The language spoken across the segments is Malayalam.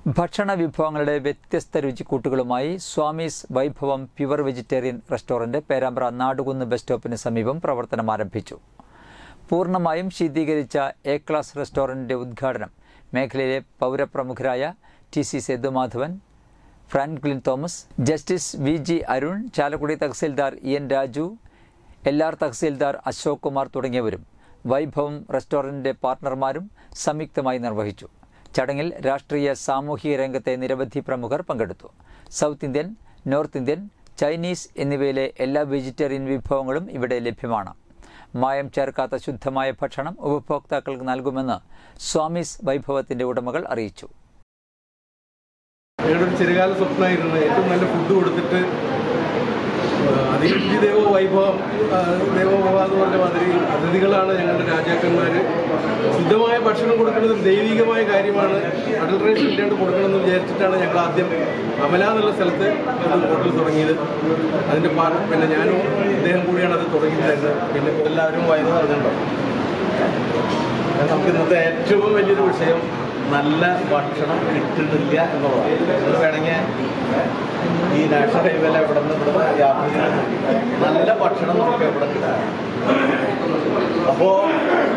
ഭക്ഷണ വിഭവങ്ങളുടെ വ്യത്യസ്ത രുചിക്കൂട്ടുകളുമായി Swamy's Vaibhavam pure vegetarian restaurant Perambra Nadukunnu bus സ്റ്റോപ്പിന് സമീപം പ്രവർത്തനം ആരംഭിച്ചു പൂർണ്ണമായും ശീതീകരിച്ച എ ക്ലാസ് റെസ്റ്റോറന്റിന്റെ ഉദ്ഘാടനം മേഖലയിലെ പൗരപ്രമുഖരായ T C Sethumadhavan Franklin Thomas justice V G Arun Chalakudy tahsildar E N Raju L R tahsildar Ashok Kumar തുടങ്ങിയവരും വൈഭവം റെസ്റ്റോറന്റിന്റെ പാർട്ണർമാരും സംയുക്തമായി നിർവഹിച്ചു ചടങ്ങിൽ രാഷ്ട്രീയ സാമൂഹിക രംഗത്തെ നിരവധി പ്രമുഖർ പങ്കെടുത്തു south Indian north Indian Chinese എന്നിവയിലെ എല്ലാ വെജിറ്റേറിയൻ വിഭവങ്ങളും ഇവിടെ ലഭ്യമാണ് മായം ചേർക്കാത്ത ശുദ്ധമായ ഭക്ഷണം ഉപഭോക്താക്കൾക്ക് നൽകുമെന്ന് സ്വാമീസ് വൈഭവത്തിന്റെ ഉടമകൾ അറിയിച്ചു ഞങ്ങളുടെ ഒരു ചെറുകാല സ്വപ്നമായിരുന്നു ഏറ്റവും നല്ല ഫുഡ് കൊടുത്തിട്ട് അതിരുചി ദേവോ വൈഭവം ആ, ദേവോഭവ എന്ന് പറഞ്ഞ മാതിരി അതിഥികളാണ് ഞങ്ങളുടെ രാജാക്കന്മാർ ശുദ്ധമായ ഭക്ഷണം കൊടുക്കുന്നത് ദൈവികമായ കാര്യമാണ് അഡൽട്രേഷൻ ഇല്ലാണ്ട് കൊടുക്കണമെന്ന് വിചാരിച്ചിട്ടാണ് ഞങ്ങൾ ആദ്യം അമല എന്നുള്ള സ്ഥലത്ത് ഒരു ഹോട്ടൽ തുടങ്ങിയത് അതിൻ്റെ പാർ പിന്നെ ഞാനും ഇദ്ദേഹം കൂടിയാണ് അത് തുടങ്ങിയിട്ടുണ്ടായിരുന്നത് പിന്നെ എല്ലാവരും വയറു പറഞ്ഞിട്ടുണ്ടോ നമുക്ക് ഇന്നത്തെ ഏറ്റവും വലിയൊരു വിഷയം നല്ല ഭക്ഷണം കിട്ടുന്നില്ല എന്നുള്ളതാണ് അത് വേണമെങ്കിൽ ഈ നാഷണൽ ഹൈവേല ഇവിടെ നിന്ന് ഇവിടെ നിന്ന് യാത്ര ചെയ്ത് നല്ല ഭക്ഷണം നമുക്ക് എവിടെ കിട്ടാം അപ്പോൾ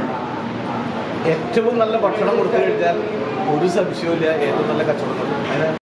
ഏറ്റവും നല്ല ഭക്ഷണം കൊടുത്തു കഴിഞ്ഞാൽ ഒരു സംശയവുമില്ല ഏറ്റവും നല്ല കച്ചവടം നടക്കും. അതിന്